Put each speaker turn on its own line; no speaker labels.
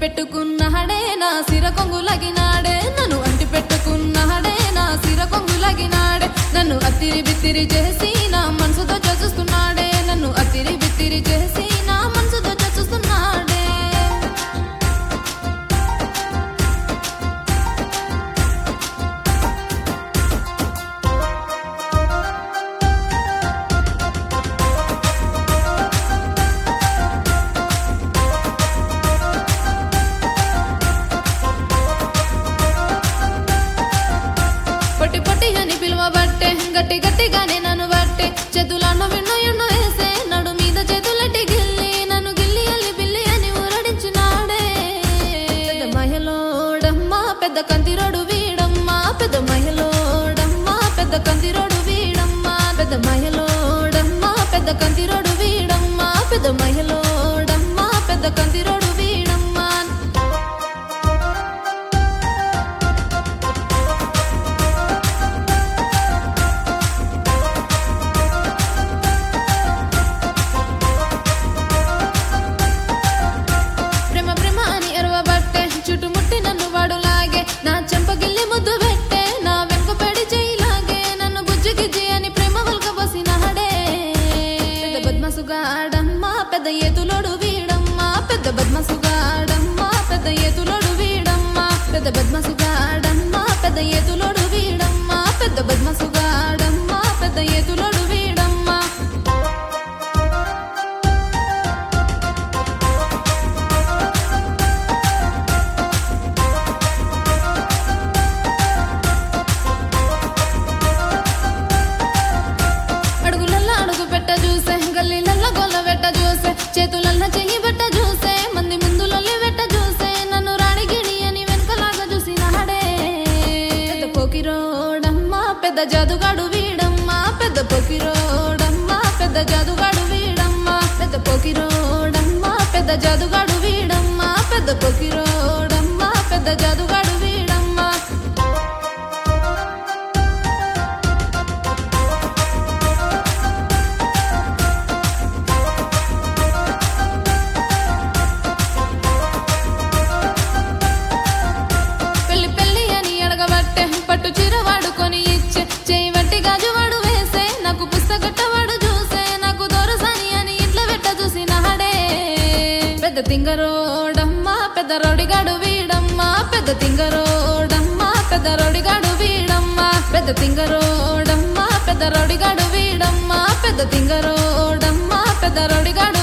పెట్టుకున్నాడే నా సిర కొంగులగినాడే నన్ను అంటి పెట్టుకున్నాడే నా సిర కొంగులగినాడే నన్ను అత్తిరి బిత్తిరి చేసి నా మనసుతో చూస్తున్నాడే నన్ను అత్తిరి బిత్తిరి చేసి నా మనసుతో చూస్తున్నాడే పొట్టి పొట్టి అని పిలువబట్టే గట్టి గట్టిగానే నన్ను బట్టే చేతులను విన్ను ఎన్నో వేసే నడు మీద చేతులట్టి గిల్లి నన్ను గిల్లి అల్లి బిల్లి అని ఊరడించినాడే పెద్ద మహిళోడమ్మా పెద్ద కంతిరోడు వీడమ్మా పెద్ద మహిళోడమ్మా పెద్ద కంతిరోడు వీడమ్మా పెద్ద మహిళోడమ్మా పెద్ద కంతిరోడు వీడమ్మా పెద్ద మహిళోడమ్మా పెద్ద కంతిరోడు వీడమ్మా ప్రేమ ప్రేమ అని ఎరవబట్టే చుట్టుముట్టి నన్ను వాడు లాగే నా చెంపగిల్లి ముద్దు పెట్టే నా వెనుక పెడి చేయిలాగే నన్ను బుజ్జి గిజ్జి అని ప్రేమ వల్క బసినాడే పెద్ద బద్మసుగాడమ్మా పెద్ద ఏతులోడు వీడమ్మా పెద్ద బద్మసుగాడమ్మా పెద్ద ఏతులోడు వీడమ్మా పెద్ద బద్మసుగాడమ్మా పెద్ద ఏతులోడు వీడమ్మా పెద్ద బద్మసుగాడమ్మా పెద్ద ఏతులోడు వీడమ్మా అడుగులల్ల అడుగు పెట్ట చూసే గల్లీలల్ల గొల్ల పెట్ట చూసే చేతులల్ల చెయ్యి పెట్ట చూసే మంది ముందులొల్లి పెట్ట చూసే నన్ను రాణి గిణి అని వెనకలాగా చూసినాడే పెద్ద పోకిరోడమ్మా పెద్ద జాదుగాడు వీడమ్మా పెద్ద పోకిరోడమ్మా పెద్ద జాదుగాడు వీడమ్మా పెద్ద పోకిరోడమ్మా పెద్ద జాదుగాడు వీడమ్మా పెద్ద పోకిరోడమ్మా పెద్ద జాదుగాడు వీడమ్మా పెళ్లి పెళ్లి అని అడగబట్టే పట్టు చీర వాడుకొని ఇచ్చే చేయి వట్టి గాజు వాడు వేసే నాకు పుస్తకట్ట వాడు చూసే నాకు దొరసాని అని ఇంట్లో పెట్ట చూసినాడే పెద్ద తింగరోడమ్మా పెద్ద రౌడిగాడు వీడమ్మా పెద్ద తింగరోడమ్మా పెద్ద రౌడిగాడు వీడమ్మా పెద్ద తింగరోడమ్మా పెద్ద రౌడిగాడు వీడమ్మా పెద్ద తింగరోడమ్మా పెద్ద రౌడిగాడు